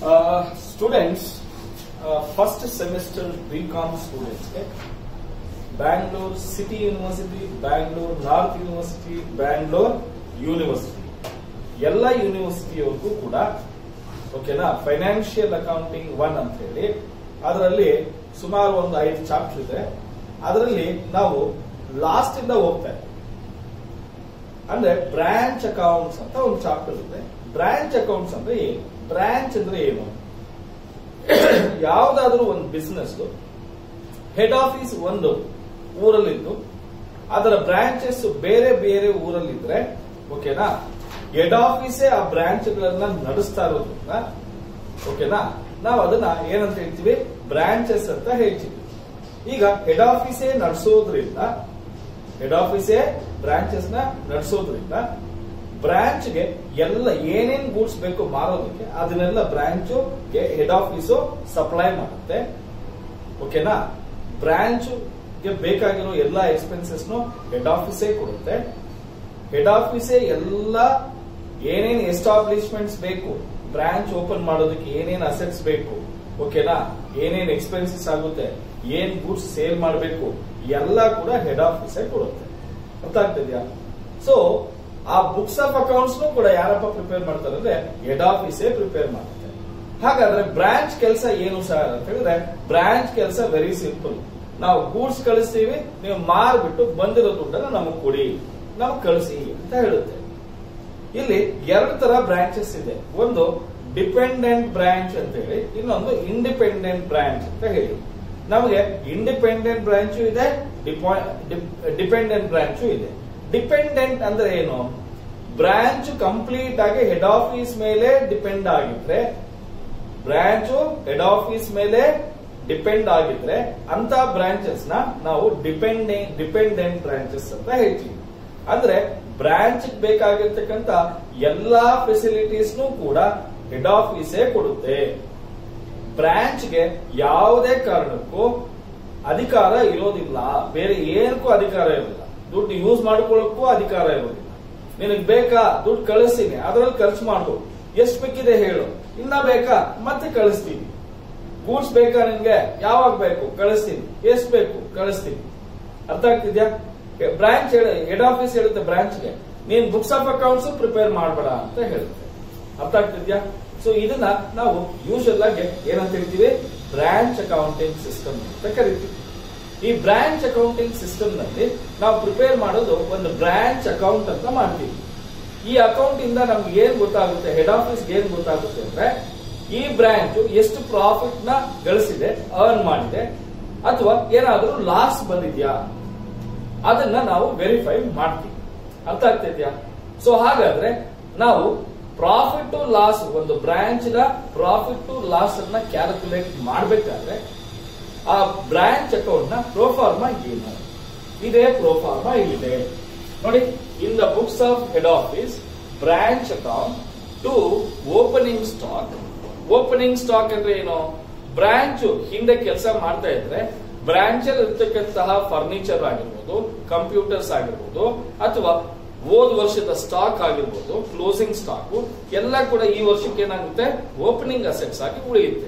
Students first semester BCom ಸ್ಟೂಡೆಂಟ್ಸ್ಗೆ Bangalore city university Bangalore north university Bangalore university ಎಲ್ಲ ಯೂನಿವರ್ಸಿಟಿಯವರೆಗೂ ಕೂಡ ಓಕೆನಾ ಫೈನಾನ್ಷಿಯಲ್ ಅಕೌಂಟಿಂಗ್ ಒನ್ ಅಂತ ಹೇಳಿ ಅದರಲ್ಲಿ ಸುಮಾರು ಒಂದು ಐದು ಚಾಪ್ಟರ್ ಇದೆ ಅದರಲ್ಲಿ ನಾವು ಲಾಸ್ಟ್ ಇಂದ ಹೋಗ್ತಾ ಇದ್ದೀವಿ ಅಂದ್ರೆ ಬ್ರಾಂಚ್ ಅಕೌಂಟ್ಸ್ ಅಂತ ಒಂದು ಚಾಪ್ಟರ್ ಇದೆ ಬ್ರಾಂಚ್ ಅಕೌಂಟ್ಸ್ ಅಂದ್ರೆ ಏನು ಬ್ರಾಂಚ್ ಅಂದ್ರೆ ಏನು ಯಾವ್ದಾದ್ರೂ ಒಂದು ಬಿಸ್ನೆಸ್ ಹೆಡ್ ಆಫೀಸ್ ಒಂದು ಊರಲ್ಲಿದ್ದು ಅದರ ಬ್ರಾಂಚಸ್ ಬೇರೆ ಬೇರೆ ಊರಲ್ಲಿದ್ರೆ ಓಕೆನಾ ಹೆಡ್ ಆಫೀಸೇ ಆ ಬ್ರಾಂಚ್ ಗಳನ್ನ ನಡೆಸ್ತಾ ಇರೋದ್ರಿಂದ ಓಕೆನಾ ನಾವು ಅದನ್ನ ಏನಂತ ಹೇಳ್ತೀವಿ ಬ್ರಾಂಚಸ್ ಅಂತ ಹೇಳ್ತೀವಿ ಈಗ ಹೆಡ್ ಆಫೀಸೇ ನಡೆಸೋದ್ರಿಂದ ಹೆಡ್ ಆಫೀಸೇ ಬ್ರಾಂಚಸ್ ನ ನಡೆಸೋದ್ರಿಂದ ಬ್ರಾಂಚ್ಗೆ ಎಲ್ಲ ಏನೇನ್ ಗೂಡ್ಸ್ ಬೇಕು ಮಾರೋದಕ್ಕೆ ಅದನ್ನೆಲ್ಲ ಬ್ರಾಂಚು ಹೆಡ್ ಆಫೀಸು ಸಪ್ಲೈ ಮಾಡುತ್ತೆ ಓಕೆನಾ ಬ್ರಾಂಚ್ ಗೆ ಬೇಕಾಗಿರೋ ಎಲ್ಲ ಎಕ್ಸ್ಪೆನ್ಸಸ್ ಹೆಡ್ ಆಫೀಸೇ ಕೊಡುತ್ತೆ ಹೆಡ್ ಆಫೀಸೇ ಎಲ್ಲ ಏನೇನ್ ಎಸ್ಟಾಬ್ಲಿಷ್ಮೆಂಟ್ಸ್ ಬೇಕು ಬ್ರಾಂಚ್ ಓಪನ್ ಮಾಡೋದಕ್ಕೆ ಏನೇನ್ ಅಸೆಟ್ಸ್ ಬೇಕು ಓಕೆನಾ ಏನೇನ್ ಎಕ್ಸ್ಪೆನ್ಸಸ್ ಆಗುತ್ತೆ ಏನ್ ಗೂಡ್ಸ್ ಸೇಲ್ ಮಾಡಬೇಕು ಎಲ್ಲ ಕೂಡ ಹೆಡ್ ಆಫೀಸೇ ಕೊಡುತ್ತೆ ಅರ್ಥ ಆಗ್ತಿದ್ಯಾ ಸೊ ಆ ಬುಕ್ಸ್ ಆಫ್ ಅಕೌಂಟ್ಸ್ ಕೂಡ ಯಾರಪ್ಪ ಪ್ರಿಪೇರ್ ಮಾಡ್ತಾರೆ ಅಂದ್ರೆ ಹೆಡ್ ಆಫೀಸೇ ಪ್ರಿಪೇರ್ ಮಾಡುತ್ತೆ ಹಾಗಾದ್ರೆ ಬ್ರಾಂಚ್ ಕೆಲಸ ಏನು ಸರ್ ಅಂತ ಹೇಳಿದ್ರೆ ಬ್ರಾಂಚ್ ಕೆಲಸ ವೆರಿ ಸಿಂಪಲ್ ನಾವು ಗೂಡ್ಸ್ ಕಳಿಸ್ತೀವಿ ನೀವು ಮಾರ್ಬಿಟ್ಟು ಬಂದಿರೋ ದುಡ್ಡನ್ನ ನಮಗ್ ಕೊಡಿ ನಮಗ್ ಕಳಿಸಿ ಅಂತ ಹೇಳುತ್ತೆ ಇಲ್ಲಿ ಎರಡು ತರ ಬ್ರಾಂಚಸ್ ಇದೆ ಒಂದು ಡಿಪೆಂಡೆಂಟ್ ಬ್ರಾಂಚ್ ಅಂತ ಹೇಳಿ ಇನ್ನೊಂದು ಇಂಡಿಪೆಂಡೆಂಟ್ ಬ್ರಾಂಚ್ ಅಂತ ಹೇಳಿ ನಮಗೆ ಇಂಡಿಪೆಂಡೆಂಟ್ ಬ್ರಾಂಚು ಇದೆ ಡಿಪೆಂಡೆಂಟ್ ಬ್ರಾಂಚು ಇದೆ ಡಿಪೆಂಡೆಂಟ್ ಅಂದ್ರೆ ಏನು ಬ್ರಾಂಚ್ ಕಂಪ್ಲೀಟ್ ಆಗಿ ಹೆಡ್ ಆಫೀಸ್ ಮೇಲೆ ಡಿಪೆಂಡ್ ಆಗಿದ್ರೆ ಬ್ರಾಂಚು ಹೆಡ್ ಆಫೀಸ್ ಮೇಲೆ ಡಿಪೆಂಡ್ ಆಗಿದ್ರೆ ಅಂತ ಬ್ರಾಂಚಸ್ ನ ನಾವು ಡಿಪೆಂಡೆಂಟ್ ಡಿಪೆಂಡೆಂಟ್ ಬ್ರಾಂಚಸ್ ಅಂತ ಹೇಳ್ತೀವಿ ಅಂದ್ರೆ ಬ್ರಾಂಚ್ ಬೇಕಾಗಿರ್ತಕ್ಕಂತ ಎಲ್ಲಾ ಫೆಸಿಲಿಟೀಸ್ನು ಕೂಡ ಹೆಡ್ ಆಫೀಸೇ ಕೊಡುತ್ತೆ ಬ್ರಾಂಚ್ಗೆ ಯಾವುದೇ ಕಾರಣಕ್ಕೂ ಅಧಿಕಾರ ಇರೋದಿಲ್ಲ ಬೇರೆ ಏನಕ್ಕೂ ಅಧಿಕಾರ ಇರೋದಿಲ್ಲ ದುಡ್ಡು ಯೂಸ್ ಮಾಡ್ಕೊಳ್ಳೋಕ್ಕೂ ಅಧಿಕಾರ ಇರೋದಿಲ್ಲ ನಿನಗೆ ಬೇಕಾ ದುಡ್ಡು ಕಳಿಸ್ತೀನಿ ಅದರಲ್ಲಿ ಖರ್ಚು ಮಾಡ್ಬೋದು ಎಷ್ಟು ಬೇಕಿದೆ ಹೇಳು ಇನ್ನ ಬೇಕಾ ಮತ್ತೆ ಕಳಿಸ್ತೀನಿ ಗೂಡ್ಸ್ ಬೇಕಾ ನಿನ್ಗೆ ಯಾವಾಗ ಬೇಕು ಕಳಿಸ್ತೀನಿ ಎಷ್ಟು ಬೇಕು ಕಳಿಸ್ತೀನಿ ಅರ್ಥ ಆಗ್ತಿದ್ಯಾ ಬ್ರಾಂಚ್ ಹೆಡ್ ಆಫೀಸ್ ಹೇಳುತ್ತೆ ಬ್ರಾಂಚ್ಗೆ ನೀನ್ ಬುಕ್ಸ್ ಆಫ್ ಅಕೌಂಟ್ಸ್ ಪ್ರಿಪೇರ್ ಮಾಡಬೇಡ ಅಂತ ಹೇಳುತ್ತೆ ಅರ್ಥ ಆಗ್ತಿದ್ಯಾ ಸೊ ಇದನ್ನ ನಾವು ಯೂಶಲ್ ಆಗಿ ಏನಂತ ಹೇಳ್ತೀವಿ ಬ್ರಾಂಚ್ ಅಕೌಂಟಿಂಗ್ ಸಿಸ್ಟಮ್ ಅಂತ ಕರಿತೀವಿ ಈ ಬ್ರಾಂಚ್ ಅಕೌಂಟಿಂಗ್ ಸಿಸ್ಟಮ್ ನಲ್ಲಿ ನಾವು ಪ್ರಿಪೇರ್ ಮಾಡೋದು ಒಂದು ಬ್ರಾಂಚ್ ಅಕೌಂಟ್ ಅಂತ ಮಾಡ್ತೀವಿ ಈ ಅಕೌಂಟ್ ಇಂದ ನಮ್ಗೆ ಏನ್ ಗೊತ್ತಾಗುತ್ತೆ ಹೆಡ್ ಆಫೀಸ್ ಏನ್ ಗೊತ್ತಾಗುತ್ತೆ ಅಂದ್ರೆ ಈ ಬ್ರಾಂಚ್ ಎಷ್ಟು ಪ್ರಾಫಿಟ್ ನ ಗಳಿಸಿದೆ ಅರ್ನ್ ಮಾಡಿದೆ ಅಥವಾ ಏನಾದ್ರೂ ಲಾಸ್ ಬಂದಿದ್ಯಾ ಅದನ್ನ ನಾವು ವೆರಿಫೈ ಮಾಡ್ತೀವಿ ಅರ್ಥ ಆಗ್ತಿದ್ಯಾ ಸೊ ಹಾಗಾದ್ರೆ ನಾವು ಪ್ರಾಫಿಟ್ ಟು ಲಾಸ್ ಒಂದು ಬ್ರಾಂಚ್ ನ ಪ್ರಾಫಿಟ್ ಟು ಲಾಸ್ ಅನ್ನ ಕ್ಯಾಲ್ಕುಲೇಟ್ ಮಾಡಬೇಕಾದ್ರೆ ಆ ಬ್ರಾಂಚ್ ಅಕೌಂಟ್ ನ ಪ್ರೋಫಾರ್ಮಾ ಏನು ಇದೇ ಪ್ರೋಫಾರ್ಮಾ ಇಲ್ಲಿದೆ ನೋಡಿ in the books of head office branch account to opening stock opening stock ಅಂದ್ರೆ ಏನು ಬ್ರಾಂಚ್ ಹಿಂದೆ ಕೆಲಸ ಮಾಡ್ತಾ ಇದ್ರೆ ಬ್ರಾಂಚ್ ಅಲ್ಲಿ ಇರ್ತಕ್ಕಂತಹ ಫರ್ನಿಚರ್ ಆಗಿರ್ಬೋದು ಕಂಪ್ಯೂಟರ್ಸ್ ಆಗಿರ್ಬೋದು ಅಥವಾ ಹೋದ ವರ್ಷದ ಸ್ಟಾಕ್ ಆಗಿರ್ಬೋದು ಕ್ಲೋಸಿಂಗ್ ಸ್ಟಾಕ್ ಎಲ್ಲ ಕೂಡ ಈ ವರ್ಷಕ್ಕೆ ಏನಾಗುತ್ತೆ ಓಪನಿಂಗ್ ಅಸೆಟ್ಸ್ ಆಗಿ ಉಳಿಯುತ್ತೆ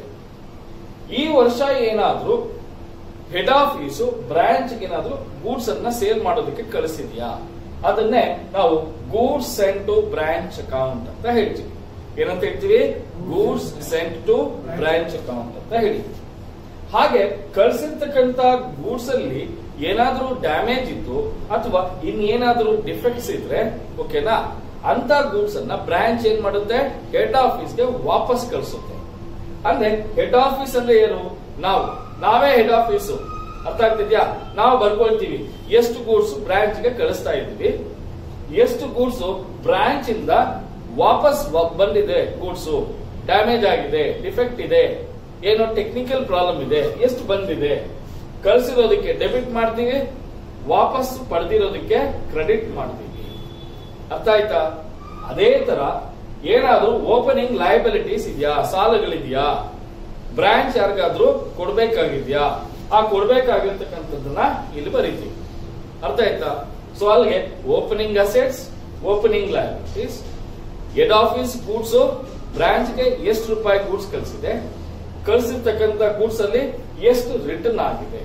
ಈ ವರ್ಷ ಏನಾದ್ರೂ ಹೆಡ್ ಆಫೀಸು ಬ್ರಾಂಚ್ ಏನಾದ್ರೂ ಗೂಡ್ಸ್ ಅನ್ನ ಸೇಲ್ ಮಾಡೋದಕ್ಕೆ ಕಳಿಸಿದ್ಯಾ ಅದನ್ನೇ ನಾವು goods sent to branch account ಅಂತ ಹೇಳ್ತೀವಿ ಏನಂತ ಹೇಳ್ತೀವಿ goods sent to branch account ಅಂತ ಹೇಳಿ ಹಾಗೆ ಕಳಿಸಿರ್ತಕ್ಕಂತ ಗೂಡ್ಸ್ ಅಲ್ಲಿ ಏನಾದ್ರೂ ಡ್ಯಾಮೇಜ್ ಇತ್ತು ಅಥವಾ ಇನ್ನೇನಾದ್ರೂ ಡಿಫೆಕ್ಟ್ಸ್ ಇದ್ರೆ ಓಕೆನಾ ಅಂತ ಗೂಡ್ಸ್ ಅನ್ನ ಬ್ರಾಂಚ್ ಏನ್ ಮಾಡುತ್ತೆ ಹೆಡ್ ಆಫೀಸ್ಗೆ ವಾಪಸ್ ಕಳಿಸುತ್ತೆ ಅಂದ್ರೆ ಹೆಡ್ ಆಫೀಸ್ ಅಂದ್ರೆ ಏನು ನಾವು ನಾವೇ ಹೆಡ್ ಆಫೀಸ್ ಅರ್ಥ ಆಗ್ತಿದ್ಯಾ ನಾವು ಬರ್ಕೊಳ್ತೀವಿ ಎಷ್ಟು ಗೂಡ್ಸ್ ಬ್ರಾಂಚ್ ಗೆ ಕಳಿಸ್ತಾ ಇದ್ದೀವಿ ಎಷ್ಟು ಗೂಡ್ಸ್ ಬ್ರಾಂಚ್ ಇಂದ ವಾಪಸ್ ಬಂದಿದೆ ಗೂಡ್ಸ್ ಡ್ಯಾಮೇಜ್ ಆಗಿದೆ ಡಿಫೆಕ್ಟ್ ಇದೆ ಏನೋ ಟೆಕ್ನಿಕಲ್ ಪ್ರಾಬ್ಲಮ್ ಇದೆ ಎಷ್ಟು ಬಂದಿದೆ ಕಳಿಸಿರೋದಕ್ಕೆ ಡೆಬಿಟ್ ಮಾಡ್ತೀವಿ ವಾಪಸ್ ಪಡೆದಿರೋದಕ್ಕೆ ಕ್ರೆಡಿಟ್ ಮಾಡ್ತೀವಿ ಅರ್ಥ ಆಯ್ತಾ ಅದೇ ತರ ಏನಾದ್ರೂ ಓಪನಿಂಗ್ ಲಯಬಿಲಿಟೀಸ್ ಇದೆಯಾ ಸಾಲಗಳಿದೆಯಾ ಬ್ರಾಂಚ್ ಯಾರಿಗಾದ್ರೂ ಕೊಡ್ಬೇಕಾಗಿದ್ಯಾ ಆ ಕೊಡ್ಬೇಕಾಗಿರ್ತಕ್ಕಂಥದ್ದನ್ನ ಇಲ್ಲಿ ಬರೀತೀವಿ ಅರ್ಥ ಆಯ್ತಾ ಸೊ ಅಲ್ಲಿಗೆ opening assets opening liabilities head office goods ಬ್ರಾಂಚ್ಗೆ ಎಷ್ಟು ರೂಪಾಯಿ ಗೂಡ್ಸ್ ಕಳಿಸಿದೆ ಕಳಿಸಿರ್ತಕ್ಕಂಥ ಗೂಡ್ಸ್ ಅಲ್ಲಿ ಎಷ್ಟು ರಿಟರ್ನ್ ಆಗಿದೆ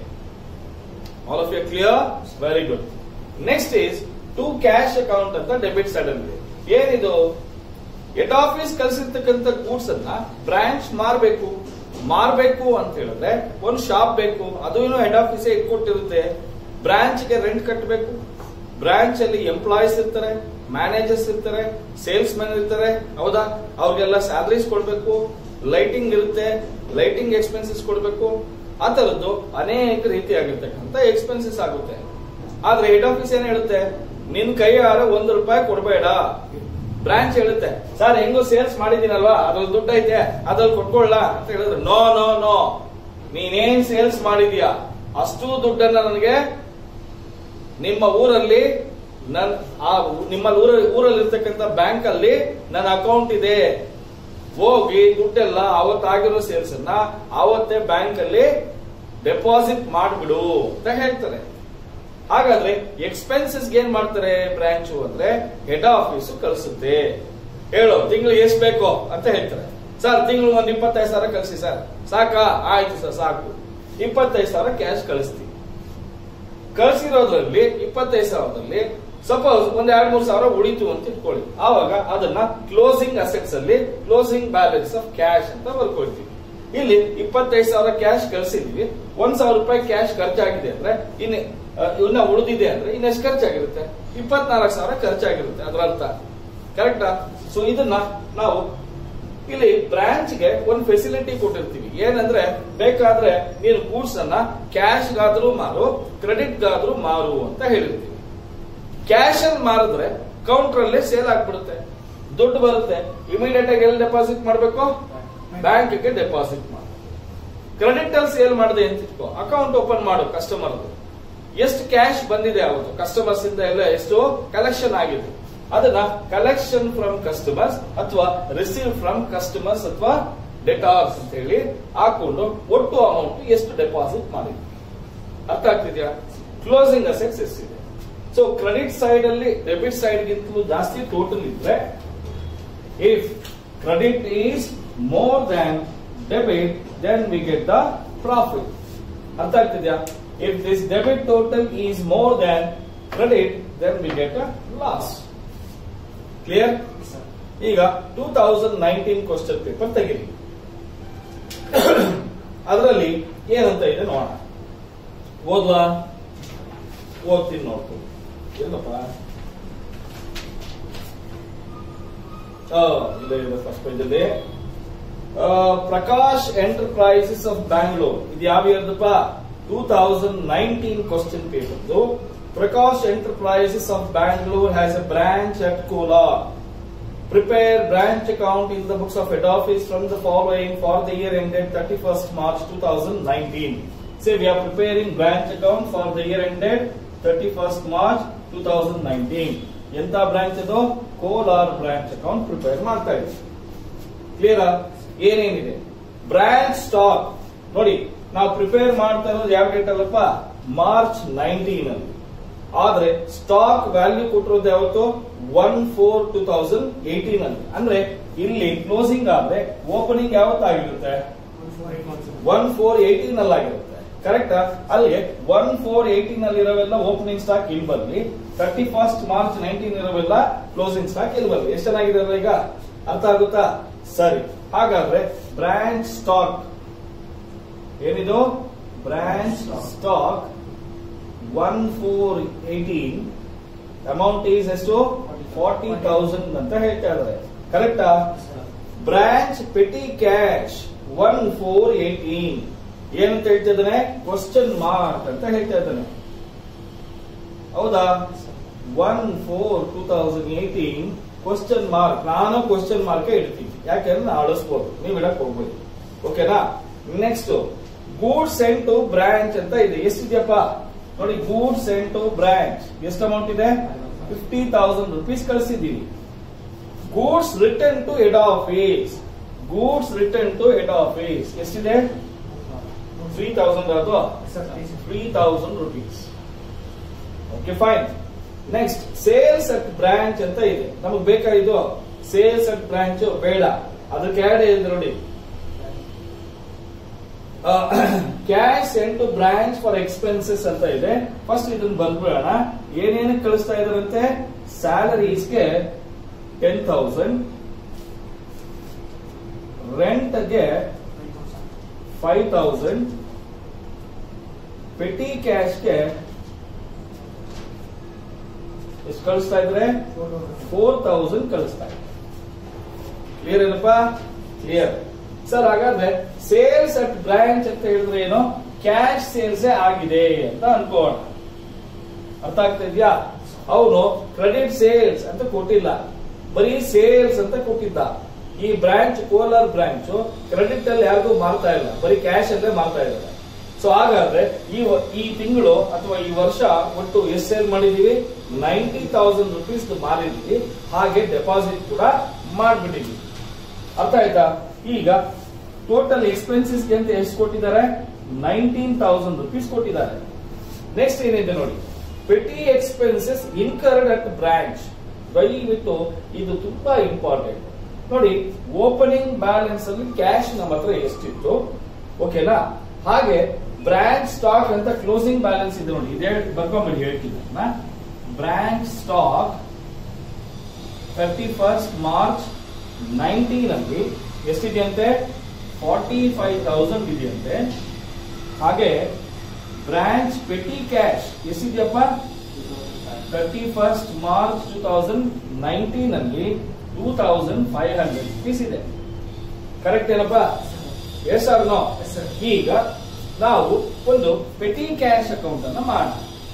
all of you clear very good next is to cash account ಅಂತ ಡೆಬಿಟ್ ಸೈಡ್ ಅಲ್ಲಿ ಏನಿದು ಹೆಡ್ ಆಫೀಸ್ ಕಳಿಸಿರ್ತಕ್ಕಂಥ ಗೂಡ್ಸ್ ಅನ್ನ ಬ್ರಾಂಚ್ ಮಾರ್ಬೇಕು ಮಾರ್ಬೇಕು ಅಂತ ಹೇಳಿದ್ರೆ ಒಂದು ಶಾಪ್ ಬೇಕು ಅದು ಏನು ಹೆಡ್ ಆಫೀಸ್ ಇಟ್ಕೊಟ್ಟಿರುತ್ತೆ ಬ್ರಾಂಚ್ ಗೆ ರೆಂಟ್ ಕಟ್ಟಬೇಕು ಬ್ರಾಂಚ್ ಅಲ್ಲಿ ಎಂಪ್ಲಾಯೀಸ್ ಇರ್ತಾರೆ ಮ್ಯಾನೇಜರ್ಸ್ ಇರ್ತಾರೆ ಸೇಲ್ಸ್ ಮ್ಯಾನ್ ಇರ್ತಾರೆ ಹೌದಾ ಅವ್ರಿಗೆಲ್ಲ ಸ್ಯಾಲರೀಸ್ ಕೊಡ್ಬೇಕು ಲೈಟಿಂಗ್ ಇರುತ್ತೆ ಲೈಟಿಂಗ್ ಎಕ್ಸ್ಪೆನ್ಸಸ್ ಕೊಡ್ಬೇಕು ಆ ತರದ್ದು ಅನೇಕ ರೀತಿಯಾಗಿರ್ತಕ್ಕಂಥ ಎಕ್ಸ್ಪೆನ್ಸಸ್ ಆಗುತ್ತೆ ಆದ್ರೆ ಹೆಡ್ ಆಫೀಸ್ ಏನ್ ಹೇಳುತ್ತೆ ನಿನ್ ಕೈಯಾರ ಒಂದು ರೂಪಾಯಿ ಕೊಡಬೇಡ ಬ್ರಾಂಚ್ ಹೇಳುತ್ತೆ ಸರ್ ಹೆಂಗೋ ಸೇಲ್ಸ್ ಮಾಡಿದೀನಲ್ವಾ ಅದ್ರಲ್ಲಿ ದುಡ್ಡು ಐತೆ ಅದ್ರಲ್ಲಿ ಕೊಟ್ಕೊಳ್ಳ ಅಂತ ಹೇಳಿದ್ರೆ ನೋ ನೋ ನೋ ನೀನೇನ್ ಸೇಲ್ಸ್ ಮಾಡಿದ್ಯಾ ಅಷ್ಟು ದುಡ್ಡನ್ನ ನನಗೆ ನಿಮ್ಮ ಊರಲ್ಲಿ ನನ್ ಆ ನಿಮ್ಮ ಊರ ಊರಲ್ಲಿ ಇರ್ತಕ್ಕಂಥ ಬ್ಯಾಂಕ್ ಅಲ್ಲಿ ನನ್ನ ಅಕೌಂಟ್ ಇದೆ ಹೋಗಿ ದುಡ್ಡೆಲ್ಲ ಅವತ್ತಾಗಿರೋ ಸೇಲ್ಸ್ ಅನ್ನ ಅವತ್ತೇ ಬ್ಯಾಂಕ್ ಅಲ್ಲಿ ಡೆಪಾಸಿಟ್ ಮಾಡ್ಬಿಡು ಅಂತ ಹೇಳ್ತಾರೆ ಹಾಗಾದ್ರೆ ಎಕ್ಸ್ಪೆನ್ಸಸ್ ಏನ್ ಮಾಡ್ತಾರೆ ಬ್ರಾಂಚು ಅಂದ್ರೆ ಹೆಡ್ ಆಫೀಸ್ ಕಳಿಸುತ್ತೆ ಹೇಳು ತಿಂಗಳಿಗೆ ಎಷ್ಟು ಬೇಕೋ ಅಂತ ಹೇಳ್ತಾರೆ ಸರ್ ತಿಂಗಳು ಒಂದ್ ಇಪ್ಪತ್ತೈದು ಸಾವಿರ ಕಳಿಸಿ ಸರ್ ಸಾಕಾ ಆಯ್ತು ಸರ್ ಸಾಕು ಇಪ್ಪತ್ತೈದು ಸಾವಿರ ಕ್ಯಾಶ್ ಕಳಿಸ್ತೀವಿ ಕಳಿಸಿರೋದ್ರಲ್ಲಿ ಇಪ್ಪತ್ತೈದು ಸಾವಿರದಲ್ಲಿ ಸಪೋಸ್ ಒಂದ್ ಎರಡ್ ಮೂರು ಸಾವಿರ ಉಳಿತು ಅಂತ ಇಟ್ಕೊಳ್ಳಿ ಆವಾಗ ಅದನ್ನ ಕ್ಲೋಸಿಂಗ್ ಅಸೆಟ್ಸ್ ಅಲ್ಲಿ ಕ್ಲೋಸಿಂಗ್ ಬ್ಯಾಲೆನ್ಸ್ ಆಫ್ ಕ್ಯಾಶ್ ಅಂತ ಬರ್ಕೊಳ್ತೀವಿ ಇಲ್ಲಿ ಇಪ್ಪತ್ತೈದು ಸಾವಿರ ಕ್ಯಾಶ್ ಕಳಿಸಿದ್ವಿ ಒಂದ್ ಸಾವಿರ ರೂಪಾಯಿ ಕ್ಯಾಶ್ ಖರ್ಚಾಗಿದೆ ಅಂದ್ರೆ ಇನ್ನು ಅಹ್, ಇನ್ನ ಉಳಿದಿದೆ ಅಂದ್ರೆ ಇನ್ನೆಷ್ಟು ಖರ್ಚಾಗಿರುತ್ತೆ ಇಪ್ಪತ್ನಾಲ್ಕು ಸಾವಿರ ಖರ್ಚಾಗಿರುತ್ತೆ ಅದರ ಅರ್ಥ ಕರೆಕ್ಟಾ ಸೊ ಇದನ್ನ ನಾವು ಇಲ್ಲಿ ಬ್ರಾಂಚ್ ಗೆ ಒಂದು ಫೆಸಿಲಿಟಿ ಕೊಟ್ಟಿರ್ತೀವಿ ಏನಂದ್ರೆ ಬೇಕಾದ್ರೆ ನೀನು ಗೂಡ್ಸ್ ಅನ್ನ ಕ್ಯಾಶ್ ಗಾದ್ರೂ ಮಾರು ಕ್ರೆಡಿಟ್ ಗಾದ್ರೂ ಮಾರು ಅಂತ ಹೇಳಿರ್ತೀವಿ ಕ್ಯಾಶ್ ಅಲ್ಲಿ ಮಾರಿದ್ರೆ ಕೌಂಟರ್ ಅಲ್ಲೇ ಸೇಲ್ ಆಗ್ಬಿಡುತ್ತೆ ದುಡ್ಡು ಬರುತ್ತೆ ಇಮಿಡಿಯೇಟ್ ಆಗಿ ಎಲ್ಲಿ ಡೆಪಾಸಿಟ್ ಮಾಡಬೇಕು ಬ್ಯಾಂಕ್ ಗೆ ಡೆಪಾಸಿಟ್ ಮಾಡು ಕ್ರೆಡಿಟ್ ಅಲ್ಲಿ ಸೇಲ್ ಮಾಡಿದೆ ಅಂತ ಇಟ್ಕೋ ಅಕೌಂಟ್ ಓಪನ್ ಮಾಡು ಕಸ್ಟಮರ್ ಎಷ್ಟು ಕ್ಯಾಶ್ ಬಂದಿದೆ ಅವತ್ತು ಕಸ್ಟಮರ್ಸ್ ಇಂದ ಎಲ್ಲ ಎಷ್ಟು ಕಲೆಕ್ಷನ್ ಆಗಿದೆ ಅದನ್ನ ಕಲೆಕ್ಷನ್ ಫ್ರಮ್ ಕಸ್ಟಮರ್ಸ್ ಅಥವಾ ರಿಸೀವ್ ಫ್ರಮ್ ಕಸ್ಟಮರ್ಸ್ ಅಥವಾ ಡೆಟಾರ್ಸ್ ಅಂತ ಹೇಳಿ ಹಾಕೊಂಡು ಒಟ್ಟು ಅಮೌಂಟ್ ಎಷ್ಟು ಡೆಪಾಸಿಟ್ ಮಾಡಿದ್ವಿ ಅರ್ಥ ಆಗ್ತಿದ್ಯಾ ಕ್ಲೋಸಿಂಗ್ ಅಸೆಟ್ಸ್ ಎಷ್ಟಿದೆ ಸೊ ಕ್ರೆಡಿಟ್ ಸೈಡ್ ಅಲ್ಲಿ ಡೆಬಿಟ್ ಸೈಡ್ ಗಿಂತಲೂ ಜಾಸ್ತಿ ಟೋಟಲ್ ಇದ್ರೆ if credit is more than debit then we get the profit ಅರ್ಥ ಆಗ್ತಿದ್ಯಾ if this debit total is more than credit then we get a loss clear ಈಗ two thousand nineteen question paper ತೆಗಿರಿ ಅದರಲ್ಲಿ ಏನಂತ ಇದೆ ನೋಡೋಣ ಓದ್ವಾ ಓದ್ತೀನಿ ನೋಡ್ಕೊ ಎಲ್ಲಪ್ಪ ಆ, ಇಲ್ಲ ಇಲ್ಲ ಫಸ್ಟ್ ಪೇಜ್ ಅಲ್ಲಿ ಆ, ಪ್ರಕಾಶ್ ಎಂಟರ್ಪ್ರೈಸಸ್ ಆಫ್ ಬ್ಯಾಂಗ್ಳೂರ್ ಇದು ಯಾವ ಇಯರ್ದಪ್ಪ two thousand nineteen question paper Prakash Enterprises of Bangalore has a branch at Kolar Prepare branch account in the books of head office from the following for the year ended 31st March 2019. Say we are preparing branch account for the year ended 31st March 2019. ಎಂತ branch ಅದು Kolar branch account prepare ಮಾಡ್ತಾ ಇದ್ದೀವಿ clear ಏನೇನಿದೆ branch stock ನೋಡಿ ನಾವು prepare ಮಾಡ್ತಾ ಇರೋದು ಯಾವ ಡೇಟ್ ಅಲ್ಲಪ್ಪ ಮಾರ್ಚ್ ನೈನ್ಟೀನ್ ಅಲ್ಲಿ ಆದ್ರೆ ಸ್ಟಾಕ್ ವ್ಯಾಲ್ಯೂ ಕೊಟ್ಟಿರೋದು ಯಾವತ್ತು one four two thousand eighteen ಅಲ್ಲಿ ಅಂದ್ರೆ ಇಲ್ಲಿ ಕ್ಲೋಸಿಂಗ್ ಆದ್ರೆ ಓಪನಿಂಗ್ ಯಾವತ್ತಾಗಿರುತ್ತೆ ಒನ್ ಫೋರ್ ಏಟೀನ್ ಅಲ್ಲಿ ಆಗಿರುತ್ತೆ ಕರೆಕ್ಟ್ ಅಲ್ಲಿಗೆ ಒನ್ ಫೋರ್ ಏಟೀನ್ ಅಲ್ಲಿ ಇರೋವೆಲ್ಲ ಓಪನಿಂಗ್ ಸ್ಟಾಕ್ ಇಲ್ಲಿ ಬರ್ಲಿ ತರ್ಟಿ ಫಸ್ಟ್ ಮಾರ್ಚ್ ನೈನ್ಟೀನ್ ಇರೋವೆಲ್ಲ ಕ್ಲೋಸಿಂಗ್ ಸ್ಟಾಕ್ ಇಲ್ಲಿ ಬರ್ಲಿ ಎಷ್ಟು ಚೆನ್ನಾಗಿದೆ ಅಲ್ಲ ಈಗ ಅರ್ಥ ಆಗುತ್ತಾ ಸರಿ ಹಾಗಾದ್ರೆ ಬ್ರಾಂಚ್ ಸ್ಟಾಕ್ ಏನಿದು branch stock one four eighteen amount is ಎಷ್ಟು ಫಾರ್ಟಿ ತೌಸಂಡ್ ಅಂತ ಹೇಳ್ತಾ ಇದ್ದಾರೆ ಕರೆಕ್ಟಾ branch petty cash one four eighteen ಏನಂತ ಹೇಳ್ತಾ ಇದ್ದಾನೆ ಕ್ವಶನ್ ಮಾರ್ಕ್ ಅಂತ ಹೇಳ್ತಾ ಇದ್ದಾನೆ ಹೌದಾ one four two thousand eighteen question mark ನಾನು ಕ್ವಶನ್ ಮಾರ್ಕ್ ಇಡ್ತೀನಿ ಯಾಕೆಂದ್ರೆ ನಾ ಅಳಿಸ್ಬೋದು ನೀವು ಇಡಕ್ ಹೋಗ್ಬೋದು ಓಕೆನಾ next goods sent to branch ಅಂತ ಇದೆ ಎಷ್ಟಿದೆಯಪ್ಪ ನೋಡಿ ಗೂಡ್ಸ್ ಸೆಂಟ್ ಟು ಬ್ರಾಂಚ್ ಎಷ್ಟು ಅಮೌಂಟ್ ಇದೆ ಫಿಫ್ಟಿ ತೌಸಂಡ್ ರುಪೀಸ್ ಕಳಿಸಿದೀವಿ goods return to head office goods return to head office ಎಷ್ಟಿದೆ ತ್ರೀ ತೌಸಂಡ್ ಅದು three thousand rupees okay fine next sales at branch ಅಂತ ಇದೆ ನಮಗೆ ಬೇಕಾಗಿದ್ದು ಸೇಲ್ಸ್ ಅಟ್ ಬ್ರಾಂಚ್ ಬೇಡ ಅದಕ್ಕೆ ಆಡ್ ಇದೆ ನೋಡಿ cash send to branch for expenses ಅಂತ ಇದೆ ಫಸ್ಟ್ ಇದನ್ನ ಬಂದ್ಬಿಡೋಣ ಏನೇನಕ್ಕೆ ಕಳಿಸ್ತಾ ಇದಾರಂತೆ ಸ್ಯಾಲರೀಸ್ಗೆ ಟೆನ್ ತೌಸಂಡ್ ರೆಂಟ್ಗೆ ಫೈವ್ ತೌಸಂಡ್ ಪೆಟಿ ಕ್ಯಾಶ್ಗೆ ಎಷ್ಟು ಕಳಿಸ್ತಾ ಇದ್ರೆ ಫೋರ್ ತೌಸಂಡ್ ಕಳಿಸ್ತಾ ಇದ್ದಾರೆ ಕ್ಲಿಯರ್ ಏನಪ್ಪಾ ಕ್ಲಿಯರ್ ಸರ್ ಹಾಗಾದ್ರೆ ಸೇಲ್ಸ್ ಅಟ್ ಬ್ರಾಂಚ್ ಅಂತ ಹೇಳಿದ್ರೆ ಏನು ಕ್ಯಾಶ್ ಸೇಲ್ಸ್ ಆಗಿದೆ ಅಂತ ಅನ್ಕೋಣ ಅರ್ಥ ಆಗ್ತಾ ಇದೆಯಾ ಅವನು ಕ್ರೆಡಿಟ್ ಸೇಲ್ಸ್ ಅಂತ ಕೊಟ್ಟಿಲ್ಲ ಬರೀ ಸೇಲ್ಸ್ ಅಂತ ಕೊಟ್ಟಿದ್ದ ಈ ಬ್ರಾಂಚ್ ಕೋಲಾರ್ ಬ್ರಾಂಚ್ ಕ್ರೆಡಿಟ್ ಅಲ್ಲಿ ಯಾರಿಗೂ ಮಾರ್ತಾ ಇಲ್ಲ ಬರೀ ಕ್ಯಾಶ್ ಅಲ್ಲೇ ಮಾರ್ತಾ ಇದ್ದಾರೆ ಸೊ ಹಾಗಾದ್ರೆ ಈ ವ- ಈ ತಿಂಗಳು ಅಥವಾ ಈ ವರ್ಷ ಒಟ್ಟು ಎಷ್ಟು ಸೇಲ್ ಮಾಡಿದೀವಿ ನೈಂಟಿ ತೌಸಂಡ್ ರುಪೀಸ್ ಮಾರಿದ್ವಿ ಹಾಗೆ ಡೆಪಾಸಿಟ್ ಕೂಡ ಮಾಡ್ಬಿಟ್ಟಿದ್ವಿ ಅರ್ಥ ಆಯ್ತಾ ಈಗ ಟೋಟಲ್ ಎಕ್ಸ್ಪೆನ್ಸಸ್ ಅಂತ ಎಷ್ಟು ಕೊಟ್ಟಿದ್ದಾರೆ ನೈನ್ಟೀನ್ ತೌಸಂಡ್ ರುಪೀಸ್ ಕೊಟ್ಟಿದ್ದಾರೆ ನೆಕ್ಸ್ಟ್ ಏನಿದೆ ನೋಡಿ petty expenses incurred at branch ದಯವಿಟ್ಟು ಇದು ತುಂಬಾ ಇಂಪಾರ್ಟೆಂಟ್ ನೋಡಿ ಓಪನಿಂಗ್ ಬ್ಯಾಲೆನ್ಸ್ ಅಲ್ಲಿ ಕ್ಯಾಶ್ ನಮ್ಮ ಹತ್ರ ಎಷ್ಟಿತ್ತು ಓಕೆನಾ ಹಾಗೆ ಬ್ರಾಂಚ್ ಸ್ಟಾಕ್ ಅಂತ ಕ್ಲೋಸಿಂಗ್ ಬ್ಯಾಲೆನ್ಸ್ ಇದೆ ನೋಡಿ ಇದೇ ಬರ್ಕೊಂಬಿಡಿ ಹೇಳ್ತೀನಿ branch stock thirty first March nineteen ಅಲ್ಲಿ ಎಷ್ಟಿದೆಯಂತೆ ಫಾರ್ಟಿ ಫೈವ್ ತೌಸಂಡ್ ಇದೆಯಂತೆ ಹಾಗೆ ಬ್ರಾಂಚ್ ಪೆಟಿ ಕ್ಯಾಶ್ ಎಷ್ಟಿದೆಯಪ್ಪ thirty first March two thousand nineteen ಅಲ್ಲಿ two thousand five hundred rupees ಇದೆ ಕರೆಕ್ಟ್ ಏನಪ್ಪ yes or no Yes, sir. ಈಗ ನಾವು ಒಂದು ಪೆಟಿ ಕ್ಯಾಶ್ ಅಕೌಂಟ್ ಅನ್ನ ಮಾಡೋಣ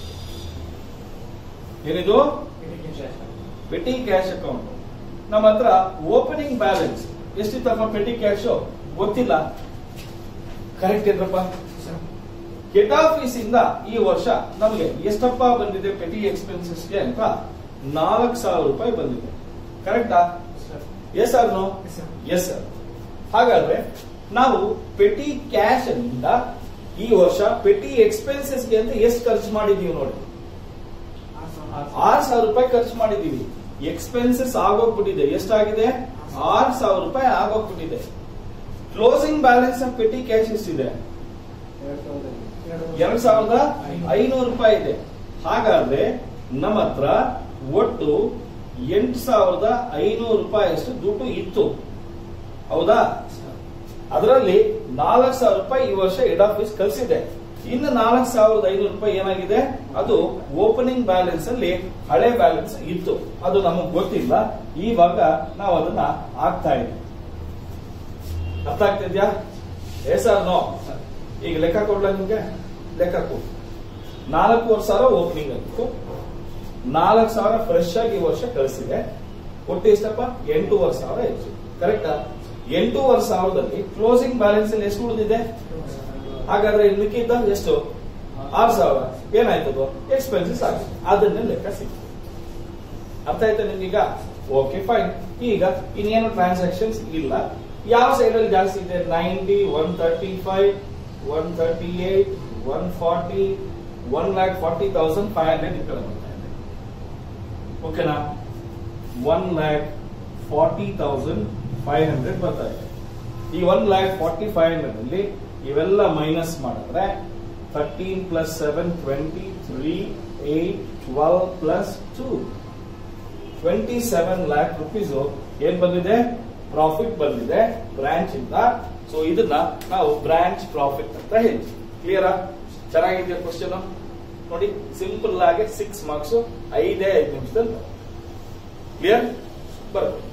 ಏನಿದು ಪೆಟಿ ಕ್ಯಾಶ್ ಅಕೌಂಟ್ ನಮ್ಮ ಹತ್ರ ಓಪನಿಂಗ್ ಬ್ಯಾಲೆನ್ಸ್ ಎಷ್ಟಿತ್ತಪ್ಪ ಪೆಟಿ ಕ್ಯಾಶ್ ಗೊತ್ತಿಲ್ಲ ಕರೆಕ್ಟ್ ಏನ್ರಪ್ಪ ಹೆಡ್ ಆಫೀಸ್ ಇಂದ ಈ ವರ್ಷ ನಮಗೆ ಎಷ್ಟಪ್ಪ ಬಂದಿದೆ ಪೆಟಿ ಎಕ್ಸ್ಪೆನ್ಸಸ್ಗೆ ಅಂತ ನಾಲ್ಕು ಸಾವಿರ ರೂಪಾಯಿ ಬಂದಿದೆ ಕರೆಕ್ಟಾ yes or no yes sir ಹಾಗಾದ್ರೆ ನಾವು ಪೆಟಿ ಕ್ಯಾಶ್ ನಿಂದ ಈ ವರ್ಷ ಪೆಟಿ ಎಕ್ಸ್ಪೆನ್ಸಸ್ಗೆ ಅಂತ ಎಷ್ಟು ಖರ್ಚು ಮಾಡಿದೀವಿ ನೋಡಿ ಆರ್ ಸಾವಿರ ರೂಪಾಯಿ ಖರ್ಚು ಮಾಡಿದೀವಿ ಎಕ್ಸ್ಪೆನ್ಸಸ್ ಆಗೋಗ್ಬಿಟ್ಟಿದೆ ಎಷ್ಟಾಗಿದೆ ಆರ್ ಸಾವಿರ ರೂಪಾಯಿ ಆಗೋಗ್ಬಿಟ್ಟಿದೆ closing balance of petty cash ಎಷ್ಟಿದೆ ಎರಡ್ ಸಾವಿರದ ಐನೂರು ರೂಪಾಯಿ ಇದೆ ಹಾಗಾದ್ರೆ ನಮ್ಮ ಹತ್ರ ಒಟ್ಟು ಎಂಟು ಸಾವಿರದ ಐನೂರು ರೂಪಾಯಿ ಅಷ್ಟು ದುಡ್ಡು ಇತ್ತು ಹೌದಾ ಅದರಲ್ಲಿ ನಾಲ್ಕು ಸಾವಿರ ರೂಪಾಯಿ ಈ ವರ್ಷ ಹೆಡ್ ಆಫೀಸ್ ಕಳಿಸಿದೆ ಇನ್ನು ನಾಲ್ಕು ಸಾವಿರದ ಐನೂರು ರೂಪಾಯಿ ಏನಾಗಿದೆ ಅದು ಓಪನಿಂಗ್ ಬ್ಯಾಲೆನ್ಸ್ ಅಲ್ಲಿ ಹಳೆ ಬ್ಯಾಲೆನ್ಸ್ ಇತ್ತು ಅದು ನಮಗೆ ಗೊತ್ತಿಲ್ಲ ಇವಾಗ ನಾವು ಅದನ್ನ ಆಗ್ತಾ ಇದ್ದೀವಿ ಅರ್ಥ ಆಗ್ತಿದ್ಯಾ ಎಸ್ ಆರ್ ನೋ ಈಗ ಲೆಕ್ಕ ಕೊಡ್ಲಾ ನಿಮ್ಗೆ ಲೆಕ್ಕ ಕೊಡು ನಾಲ್ಕೂವರೆ ಸಾವಿರ ಓಪನಿಂಗ್ ಆಗಿತ್ತು ನಾಲ್ಕು ಸಾವಿರ ಫ್ರೆಶ್ ಆಗಿ ಈ ವರ್ಷ ಕಳಿಸಿದೆ ಒಟ್ಟು ಎಷ್ಟಪ್ಪ ಎಂಟೂವರೆ ಸಾವಿರ ಹೆಚ್ಚು ಕರೆಕ್ಟಾ ಎಂಟೂವರೆ ಸಾವಿರದಲ್ಲಿ ಕ್ಲೋಸಿಂಗ್ ಬ್ಯಾಲೆನ್ಸ್ ಅಲ್ಲಿ ಎಷ್ಟು ಉಳಿದಿದೆ ಹಾಗಾದ್ರೆ ಇಲ್ಲಿ ಮಿಕ್ಕಿದ್ದ ಎಷ್ಟು ಆರು ಸಾವಿರ ಏನಾಯ್ತದು ಎಕ್ಸ್ಪೆನ್ಸಸ್ ಆಗಿದೆ ಅದನ್ನ ಲೆಕ್ಕ ಸಿಕ್ತು ಅರ್ಥ ಆಯ್ತಾ ನಿಮ್ಗೀಗ ಓಕೆ ಫೈನ್ ಈಗ ಇನ್ನೇನು ಟ್ರಾನ್ಸಾಕ್ಷನ್ಸ್ ಇಲ್ಲ ಯಾವ ಸೈಡ್ ಅಲ್ಲಿ ಜಾಸ್ತಿ ಇದೆ ninety one thirty five one thirty eight one forty one lakh forty thousand five hundred ಈ ಕಡೆ ಬರ್ತಾ ಇದೆ ಓಕೆನಾ one lakh forty thousand five hundred ಬರ್ತಾ ಇದೆ ಈ one lakh forty five hundred ಅಲ್ಲಿ ಇವೆಲ್ಲ ಮೈನಸ್ ಮಾಡಿದ್ರೆ thirteen plus seven twenty three eight twelve plus two twenty seven lakh rupees ಏನ್ ಬಂದಿದೆ ಪ್ರಾಫಿಟ್ ಬಂದಿದೆ ಬ್ರಾಂಚ್ ಇಂದ ಸೊ ಇದನ್ನ ನಾವು ಬ್ರಾಂಚ್ ಪ್ರಾಫಿಟ್ ಅಂತ ಹೇಳ್ತೀವಿ ಕ್ಲಿಯರಾ ಚೆನ್ನಾಗಿದೆಯಾ ಕ್ವಶನ್ ನೋಡಿ ಸಿಂಪಲ್ ಆಗಿ ಸಿಕ್ಸ್ ಮಾರ್ಕ್ಸ್ ಐದೇ ಐದು ನಿಮಿಷದಲ್ಲಿ ಕ್ಲಿಯರ್ ಬರ್ಬೋದು